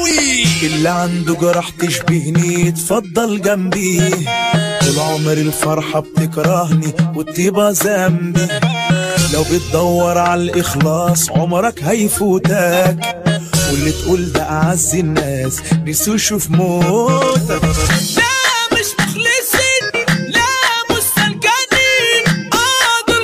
الدخلاوي اللي عنده جرح تشبهني اتفضل جنبي طول عمر الفرحة بتكرهني والطيبة ذنبي لو بتدور على الإخلاص عمرك هيفوتك واللي تقول ده أعز الناس نسوا يشوف موتك لا مش مخلصين لا مش سلكانين اه دول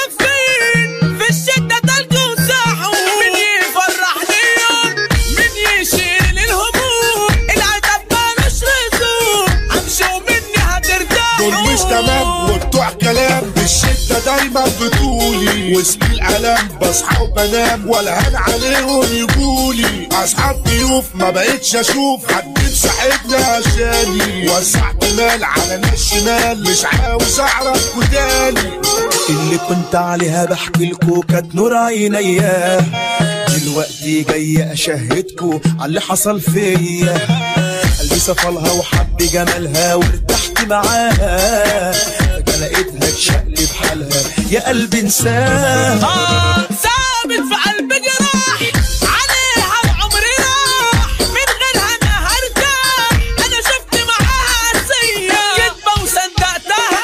خوافين في الشدة تلج وساحوا مين يفرحنيهم مين يشيل الهموم العتاب مالوش لزوم امشوا مني هترتاحوا دول مش تمام وبتوع كلام بالشدة دايما بطولي واسمي الألم بصحى وبنام ولا هن عليهم يقولي أصحاب ضيوف ما بقتش أشوف حد مساعدنا عشاني وسعت مال على ناس شمال مش عاوز أعرف تاني اللي كنت عليها بحكي لكو كانت نور عينيا دلوقتي جاي اشهدكو على اللي حصل فيا قلبي صفلها وحب جمالها وارتحت معاها فجأة لقيتها تشقلب حالها يا قلبي انساها آه ثابت في قلبي جراح عليها وعمري راح من غيرها انا هرتاح انا شفت معاها عسية كدبة وصدقتها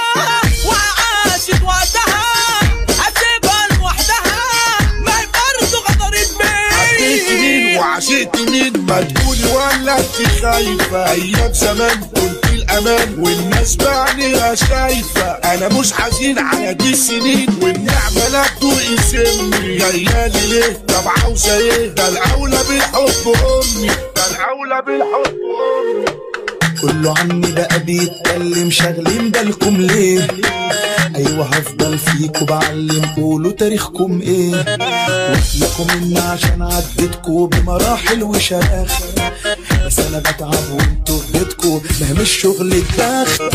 وعاشت وقتها هسيبها لوحدها ما هي برضه غدرت حبيت مين بيا وعشقت مين ما تقولي ولا انت خايفة ايام زمان كنت الامان والناس بعينيها شايفة انا مش حزين على دي السنين والنعمة لا تدوق اسمي جايالي ليه طب عاوزة ايه ده الاولى بالحب امي ده الاولى بالحب امي كله عني بقى بيتكلم شاغلين بالكم ليه ايوه هفضل فيكوا بعلم قولوا تاريخكم ايه واتلكم مني عشان عديتكوا بمراحل وشراخ بس انا بتعب وانتوا في بيتكوا مهم الشغل الداخل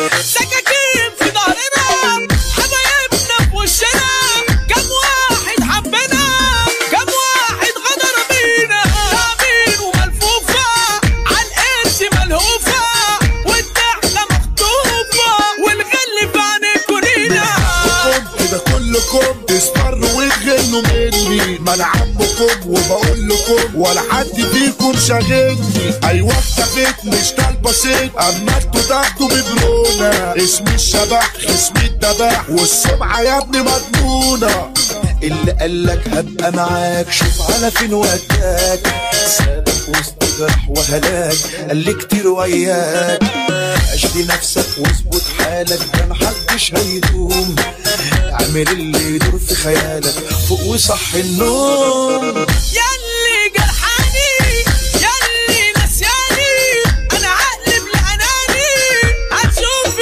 سكاكين في ظهرنا حبايبنا في وشنا كم واحد حبنا كم واحد غدر بينا تعبين وملفوفة عالقرش ملهوفة والضحكة مخطوفة والغل في عينيكوا لينا كنت ده كلكم تسمروا وتغنوا مني ما انا عمكم وبقول لكم ولا حد فيكم شاغلني ايوه اختفيت مش طالبه صيت اما انتوا تاخدوا ببرونا اسمي الشبح اسمي الدبح والسمعه يا ابني مضمونه اللي قالك هبقى معاك شوف على فين وداك سابك وسط جرح وهلاك قال لي كتير وياك اشدي نفسك واظبط حالك ده محدش هيدوم اعمل اللي يدور في خيالك فوق وصح النوم ياللي جرحاني ياللي نسياني انا هقلب لاناني هتشوف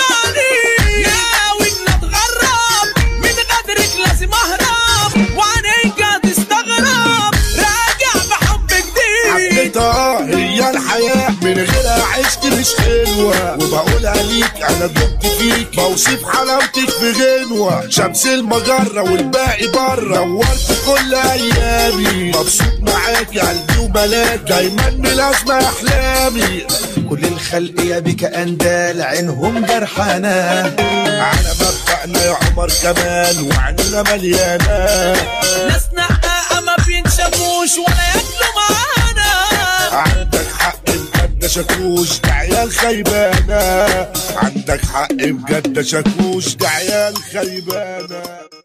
بوشاني ناوي ان اتغرب من غدرك لازم اهرب وعينيك هتستغرب راجع بحب جديد حبيتها هي الحياة من غيرها عشت مش حلوة وبقولها ليك أنا دمت فيك بوصف حلاوتك في غنوة شمس المجرة والباقي بره نورت كل أيامي مبسوط معاك يا قلبي وملاك دايما ملازمة أحلامي كل الخلق يا بك اندال عينهم جرحانه على مبدأنا يا عمر كمان وعنينا مليانة ناس نقاقة ما بينشافوش ولا ياكلوا معانا عندك حق بجد شاكوش ده عيال خيبانة عندك حق بجد شاكوش ده عيال خيبانة